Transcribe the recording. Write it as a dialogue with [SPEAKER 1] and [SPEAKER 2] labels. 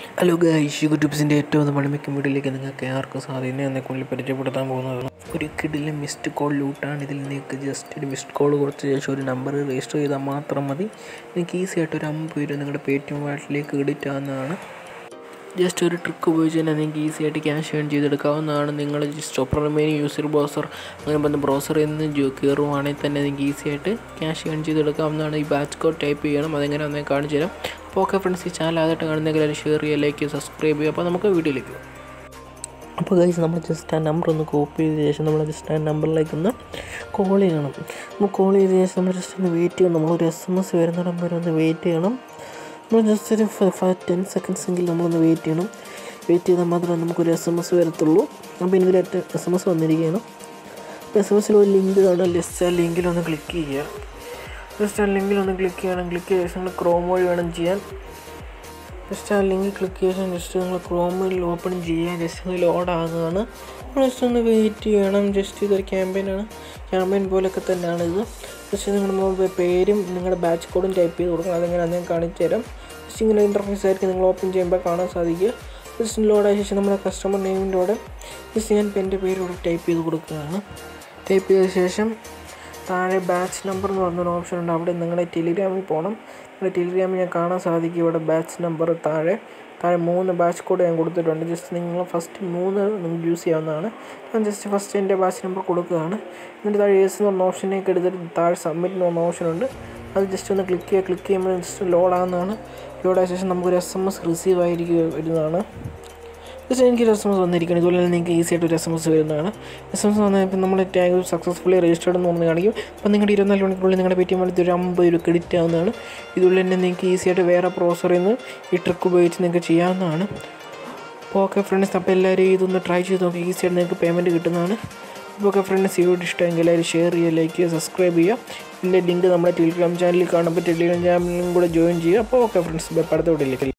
[SPEAKER 1] hello ഗൈഷ് യൂട്യൂബ്സിൻ്റെ ഏറ്റവും മണിമിക്കും വീട്ടിലേക്ക് നിങ്ങൾക്ക് ആർക്കും സാധീനം എന്നെക്കുള്ളിൽ പരിചയപ്പെടുത്താൻ പോകുന്നത് ഒരു കിടിലെ മിസ്ഡ് കോൾ ലൂട്ടാണ് ഇതിൽ നിങ്ങൾക്ക് ജസ്റ്റ് ഒരു മിസ്ഡ് കോൾ കൊടുത്ത ശേഷം ഒരു നമ്പർ രജിസ്റ്റർ ചെയ്താൽ മാത്രം മതി നിങ്ങൾക്ക് ഈസി ആയിട്ട് ഒരു അമ്പത് രൂപ നിങ്ങളുടെ പേ ടി എം വാലറ്റിലേക്ക് ക്രെഡിറ്റ് ആവുന്നതാണ് ജസ്റ്റ് ഒരു ട്രിക്ക് ഉപയോഗിച്ച് തന്നെ നിങ്ങൾക്ക് ഈസി ആയിട്ട് ക്യാഷ് ഏൺ ചെയ്തെടുക്കാവുന്നതാണ് നിങ്ങൾ ജസ്റ്റ് ഓപ്പർ റിമൈൻ യൂസർ ബ്രൗസർ അങ്ങനെ പറഞ്ഞ ബ്രൗസറിൽ നിന്ന് ജോ കയറുവാണെങ്കിൽ തന്നെ നിങ്ങൾക്ക് ഈസി ആയിട്ട് ക്യാഷ് ഏൺ ചെയ്തെടുക്കാവുന്നതാണ് ഈ ബാച്ച് കോഡ് ടൈപ്പ് ചെയ്യണം അതെങ്ങനെ ഒന്ന് കാണിച്ചു തരാം അപ്പോൾ ഓക്കെ ഫ്രണ്ട്സ് ഈ ചാനൽ ആദ്യമായിട്ട് കാണുന്നെങ്കിൽ ഷെയർ ചെയ്യുക ലൈക്ക് ചെയ്യുക സബ്സ്ക്രൈബ് ചെയ്യുക അപ്പോൾ നമുക്ക് വീഡിയോയിലേക്ക് പോകാം അപ്പോൾ ഗൈസ് നമ്മൾ ജസ്റ്റ് ആ നമ്പർ ഒന്ന് കോപ്പി ചെയ്ത ശേഷം നമ്മൾ ജസ്റ്റ് ആ നമ്പറിലേക്ക് ഒന്ന് കോൾ ചെയ്യണം നമ്മൾ കോൾ ചെയ്ത ശേഷം നമ്മൾ ജസ്റ്റ് ഒന്ന് വെയിറ്റ് ചെയ്യണം നമ്മളൊരു എസ് എം എസ് വരുന്നിടം വരെ ഒന്ന് വെയിറ്റ് ചെയ്യണം നമ്മൾ ജസ്റ്റ് ഒരു ഫൈവ് ടെൻ സെക്കൻഡ്സ് എങ്കിലും നമ്മളൊന്ന് വെയിറ്റ് ചെയ്യണം വെയിറ്റ് ചെയ്താൽ മാത്രമേ നമുക്കൊരു എസ് എം എസ് വരത്തുള്ളൂ അപ്പോൾ എനിക്കൊരു എസ് എം എസ് വന്നിരിക്കുകയാണ് അപ്പോൾ എസ് എം എസിൽ ഒരു ലിങ്ക് കാണാം ലിസ്റ്റ് ആ ലിങ്കിലൊന്ന് ക്ലിക്ക് ചെയ്യുക ജസ്റ്റ് ആ ലിങ്കിലൊന്ന് ക്ലിക്ക് ചെയ്യണം ക്ലിക്ക് ചെയ്ത ശേഷം നിങ്ങൾ ക്രോം വഴി വേണം ചെയ്യാൻ ജസ്റ്റ് ആ ലിങ്ക് ക്ലിക്ക് ചെയ്ത ശേഷം ജസ്റ്റ് നിങ്ങൾ ക്രോമിൽ ഓപ്പൺ ചെയ്യുക ജസ്റ്റ് ഒന്ന് ലോഡ് ആകുന്നതാണ് നമ്മൾ ജസ്റ്റ് ഒന്ന് വെയിറ്റ് ചെയ്യണം ജസ്റ്റ് ഇതൊരു ക്യാമ്പയിനാണ് ക്യാമ്പയിൻ പോലൊക്കെ തന്നെയാണ് ഇത് ജസ്റ്റ് നിങ്ങളുടെ പേരും നിങ്ങളുടെ ബാച്ച് കോഡും ടൈപ്പ് ചെയ്ത് കൊടുക്കണം അതെങ്ങനെ ഞാൻ കാണിച്ചു തരാം ജസ്റ്റ് ഇങ്ങനെ ഇൻ്റർഫേസ് ആയിരിക്കും നിങ്ങൾ ഓപ്പൺ ചെയ്യുമ്പോൾ കാണാൻ സാധിക്കുക ജസ്റ്റ് ലോഡായ ശേഷം നമ്മുടെ കസ്റ്റമർ നെയിമിൻ്റെ കൂടെ ജസ്റ്റ് ഞാൻ എൻ്റെ പേര് ഇവിടെ ടൈപ്പ് ചെയ്ത് കൊടുക്കുകയാണ് ടൈപ്പ് ചെയ്ത ശേഷം താഴെ ബാച്ച് നമ്പർ എന്ന് പറഞ്ഞൊരു ഓപ്ഷൻ ഉണ്ട് അവിടെ നിങ്ങളുടെ ടെലിഗ്രാമിൽ പോകണം നിങ്ങളുടെ ടെലിഗ്രാമിൽ ഞാൻ കാണാൻ സാധിക്കും ഇവിടെ ബാച്ച് നമ്പർ താഴെ താഴെ മൂന്ന് ബാച്ച് കോഡ് ഞാൻ കൊടുത്തിട്ടുണ്ട് ജസ്റ്റ് നിങ്ങൾ ഫസ്റ്റ് മൂന്ന് നിങ്ങൾക്ക് യൂസ് ചെയ്യാവുന്നതാണ് ഞാൻ ജസ്റ്റ് ഫസ്റ്റ് എൻ്റെ ബാച്ച് നമ്പർ കൊടുക്കുകയാണ് എന്നിട്ട് താഴെ എസ് എന്ന് പറഞ്ഞ ഓപ്ഷനേക്ക് എടുത്തിട്ട് താഴെ സബ്മിറ്റ് എന്ന് പറഞ്ഞ ഓപ്ഷൻ ഉണ്ട് അത് ജസ്റ്റ് ഒന്ന് ക്ലിക്ക് ചെയ്യുക ക്ലിക്ക് ചെയ്യുമ്പോൾ ജസ്റ്റ് ലോഡ് ആകുന്നതാണ് ലോഡ് ആയ ശേഷം നമുക്കൊരു എസ് എം എസ് റിസീവ് ആയിരിക്കും വരുന്നതാണ് ജസ്റ്റ് എനിക്ക് ഒരു എസ് എം എസ് വന്നിരിക്കുകയാണ് ഇതുപോലെ തന്നെ നിങ്ങൾക്ക് ഈസി ആയിട്ട് ഒരു എസ് എം എസ് വരുന്നതാണ് എസ് എം എസ് വന്നാൽ ഇപ്പം നമ്മൾ ടാഗ് സക്സസ്ഫുള്ളി രജിസ്റ്റർഡ് എന്ന് പറഞ്ഞ് കാണിക്കും അപ്പോൾ നിങ്ങളുടെ ഇരുപത്തിനാല് മണിക്കൂറിൽ നിങ്ങളുടെ പേ ടി എം വാലറ്റ് ഒരു അമ്പത് രൂപ ക്രെഡിറ്റ് ആവുന്നതാണ് ഇതുപോലെ തന്നെ നിങ്ങൾക്ക് ഈസി ആയിട്ട് വേറെ പ്രോസറിൽ നിന്ന് ഈ ട്രിക്ക് ഉപയോഗിച്ച് നിങ്ങൾക്ക് ചെയ്യാവുന്നതാണ് അപ്പോൾ ഓക്കെ ഫ്രണ്ട്സ് അപ്പോൾ എല്ലാവരും ഇതൊന്ന് ട്രൈ ചെയ്ത് നോക്കി ഈസി ആയിട്ട് നിങ്ങൾക്ക് പേയ്മെൻറ്റ് കിട്ടുന്നതാണ് അപ്പോൾ ഓക്കെ ഫ്രണ്ട്സ് ഈ വീഡിയോ ഇഷ്ടമെങ്കിൽ എല്ലാവരും ഷെയർ ചെയ്യുക ലൈക്ക് ചെയ്യുക സബ്സ്ക്രൈബ് ചെയ്യുക ഇതിൻ്റെ ലിങ്ക് നമ്മുടെ ടെലിഗ്രാം ചാനലിൽ കാണുമ്പോൾ ടെലിഗ്രാം ചാനലിലും കൂടെ ജോയിൻ ചെയ്യുക അപ്പോൾ ഓക്കെ ഫ്രണ്ട്സ് അടുത്ത വീഡിയോയിലേക്ക്